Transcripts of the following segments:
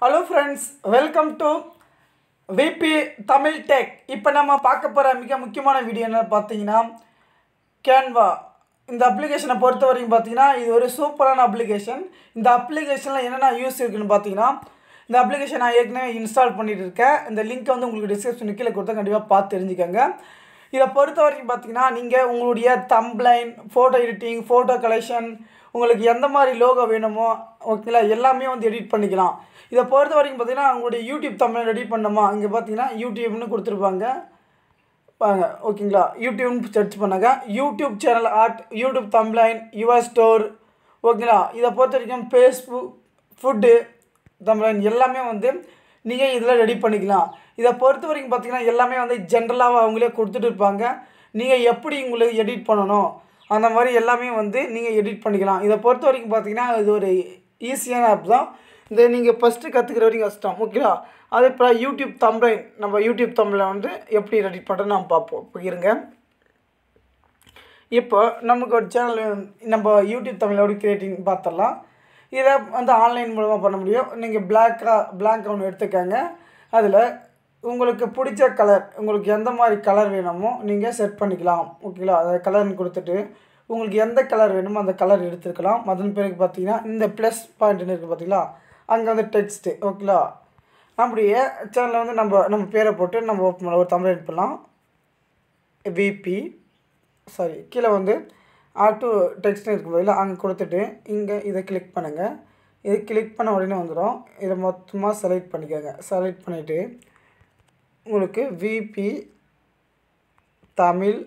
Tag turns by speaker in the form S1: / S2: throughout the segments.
S1: hello friends welcome to VP Tamil tech இப்போ நம்ம பார்க்க போகிற மிக முக்கியமான வீடியோ என்ன பார்த்தீங்கன்னா கேன்வா இந்த அப்ளிகேஷனை பொறுத்த வரைக்கும் பார்த்தீங்கன்னா இது ஒரு சூப்பரான அப்ளிகேஷன் இந்த அப்ளிகேஷனில் என்னென்ன யூஸ் இருக்குன்னு பார்த்தீங்கன்னா இந்த அப்ளிகேஷன் நான் ஏற்கனவே இன்ஸ்டால் பண்ணிட்டு இருக்கேன் இந்த லிங்க்கை வந்து உங்களுக்கு டிஸ்கிரிப்ஷன் கீழே கொடுத்தா கண்டிப்பாக பார்த்து தெரிஞ்சுக்கோங்க இதை பொறுத்த வரைக்கும் பார்த்தீங்கன்னா நீங்கள் உங்களுடைய thumbnail photo editing photo collection உங்களுக்கு எந்த மாதிரி லோகோ வேணுமோ ஓகேங்களா எல்லாமே வந்து எடிட் பண்ணிக்கலாம் இதை பொறுத்த வரைக்கும் பார்த்தீங்கன்னா உங்களுடைய யூடியூப் தமிழ் ரெடி பண்ணணுமா இங்கே பார்த்தீங்கன்னா யூடியூப்னு கொடுத்துருப்பாங்க பாருங்க ஓகேங்களா யூடியூப்னு சர்ச் பண்ணாங்க YouTube channel art YouTube thumbnail your store ஓகேங்களா இதை பொறுத்த வரைக்கும் ஃபேஸ்புக் ஃபுட்டு தம்ப்லைன் எல்லாமே வந்து நீங்கள் இதில் ரெடி பண்ணிக்கலாம் இதை பொறுத்த வரைக்கும் பார்த்தீங்கன்னா எல்லாமே வந்து ஜென்ரலாக அவங்களே கொடுத்துட்டு இருப்பாங்க நீங்கள் எப்படி உங்களுக்கு எடிட் பண்ணணும் அந்த மாதிரி எல்லாமே வந்து நீங்கள் எடிட் பண்ணிக்கலாம் இதை பொறுத்த வரைக்கும் பார்த்தீங்கன்னா இது ஒரு ஈஸியான ஆப் தான் இதை நீங்கள் ஃபஸ்ட்டு கற்றுக்கிற வரைக்கும் கஷ்டம் ஓகேங்களா அதே போல் யூடியூப் தம்ப்லைன் நம்ம யூடியூப் தமிழில் வந்து எப்படி ரெடி பண்ணுறோன்னு நம்ம பார்ப்போம் இப்போ இருங்க இப்போ நமக்கு ஒரு சேனல் நம்ம யூடியூப் தமிழோட கிரியேட்டிங் பார்த்துடலாம் இதை வந்து ஆன்லைன் மூலமாக பண்ண முடியும் நீங்கள் பிளாக்காக பிளாக் ஒன்று எடுத்துக்கங்க அதில் உங்களுக்கு பிடிச்ச கலர் உங்களுக்கு எந்த மாதிரி கலர் வேணுமோ நீங்கள் செட் பண்ணிக்கலாம் ஓகேங்களா அதை கலர்னு கொடுத்துட்டு உங்களுக்கு எந்த கலர் வேணுமோ அந்த கலர் எடுத்துக்கலாம் அதன் பிறகு பார்த்தீங்கன்னா இந்த ப்ளஸ் பாயிண்ட்னு இருக்குது பார்த்தீங்களா அங்கே வந்து டெக்ஸ்ட்டு ஓகேங்களா நம்முடைய சேனலில் வந்து நம்ம நம்ம பேரை போட்டு நம்ம ஓப்பன் பண்ண ஒரு தமிழ் எடிட் பண்ணலாம் விபி சாரி கீழே வந்து ஆட்டோ டெக்ஸ்ட்னு இருக்கும் பதில் அங்கே கொடுத்துட்டு இங்கே இதை கிளிக் பண்ணுங்கள் இது கிளிக் பண்ண உடனே வந்துடும் இதை மொத்தமாக செலக்ட் பண்ணிக்கோங்க செலக்ட் பண்ணிவிட்டு உங்களுக்கு VP Tamil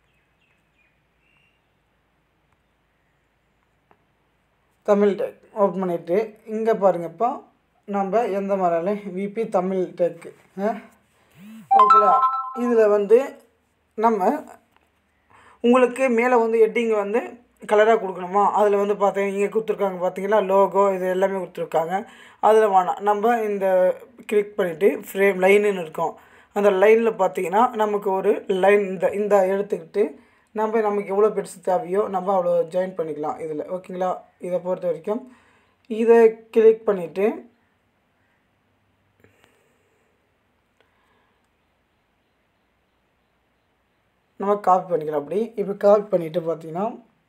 S1: Tamil tech open பண்ணிவிட்டு இங்கே பாருங்கள் இப்போ நம்ம எந்த மாதிரி விபி தமிழ் டெக் ஓகேங்களா இதில் வந்து நம்ம உங்களுக்கு மேலே வந்து ஹெட்டிங் வந்து கலராக கொடுக்கணுமா அதில் வந்து பார்த்தீங்க இங்கே கொடுத்துருக்காங்க பார்த்தீங்களா லோகோ இது எல்லாமே கொடுத்துருக்காங்க அதில் வேணாம் நம்ம இந்த கிளிக் பண்ணிவிட்டு ஃப்ரேம் லைனுன்னு இருக்கும் அந்த லைனில் பார்த்தீங்கன்னா நமக்கு ஒரு லைன் இந்த இந்த எடுத்துக்கிட்டு நம்ம நமக்கு எவ்வளோ பெருசு தேவையோ நம்ம அவ்வளோ ஜாயின் பண்ணிக்கலாம் இதில் ஓகேங்களா இதை பொறுத்த வரைக்கும் இதை கிளிக் பண்ணிவிட்டு நம்ம காப்பி பண்ணிக்கலாம் அப்படி இப்போ காப்பி பண்ணிவிட்டு பார்த்தீங்கன்னா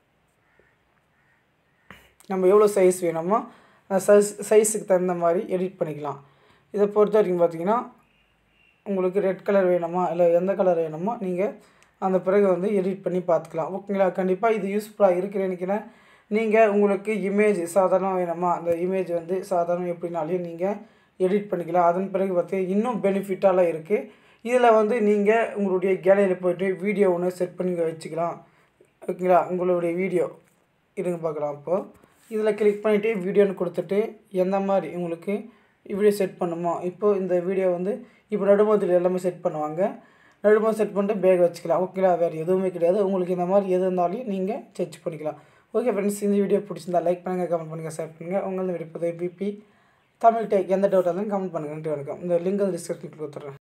S1: நம்ம எவ்வளோ சைஸ் வேணுமோ அந்த சைஸ் சைஸுக்கு தகுந்த மாதிரி எடிட் பண்ணிக்கலாம் இதை பொறுத்த வரைக்கும் பார்த்தீங்கன்னா உங்களுக்கு ரெட் கலர் வேணுமா இல்லை எந்த கலர் வேணுமோ நீங்கள் அந்த பிறகு வந்து எடிட் பண்ணி பார்த்துக்கலாம் ஓகேங்களா கண்டிப்பாக இது யூஸ்ஃபுல்லாக இருக்குன்னு நினைக்கிறேன் நீங்கள் உங்களுக்கு இமேஜ் சாதாரணமாக வேணுமா அந்த இமேஜ் வந்து சாதாரணம் எப்படினாலையும் நீங்கள் எடிட் பண்ணிக்கலாம் அதன் பிறகு பார்த்தீங்கன்னா இன்னும் பெனிஃபிட்டாலாம் இருக்குது இதில் வந்து நீங்கள் உங்களுடைய கேலரியில் போய்ட்டு வீடியோ ஒன்று செட் பண்ணி வச்சுக்கலாம் ஓகேங்களா உங்களுடைய வீடியோ இருங்க பார்க்கலாம் அப்போது இதில் கிளிக் பண்ணிவிட்டு வீடியோன்னு கொடுத்துட்டு எந்த மாதிரி உங்களுக்கு வீடியோ செட் பண்ணுமோ இப்போது இந்த வீடியோ வந்து இப்போ நடுமத்தில் எல்லாமே செட் பண்ணுவாங்க நடுமம் செட் பண்ணிட்டு பேக் வச்சுக்கலாம் ஓகேங்களா வேறு எதுவுமே கிடையாது உங்களுக்கு இந்த மாதிரி எது இருந்தாலும் நீங்கள் செக் பண்ணிக்கலாம் ஓகே ஃப்ரெண்ட்ஸ் இந்த வீடியோ பிடிச்சிருந்தா லைக் பண்ணுங்கள் கமெண்ட் பண்ணுங்கள் ஷேர் பண்ணுங்கள் உங்களது விடுப்பது பிபி தமிழ் டேக் எந்த டவுட் இருந்தாலும் கமெண்ட் பண்ணுங்கள் வணக்கம் இந்த லிங்க் டிஸ்கிரிப்ஷனில் கொடுத்துட்றேன்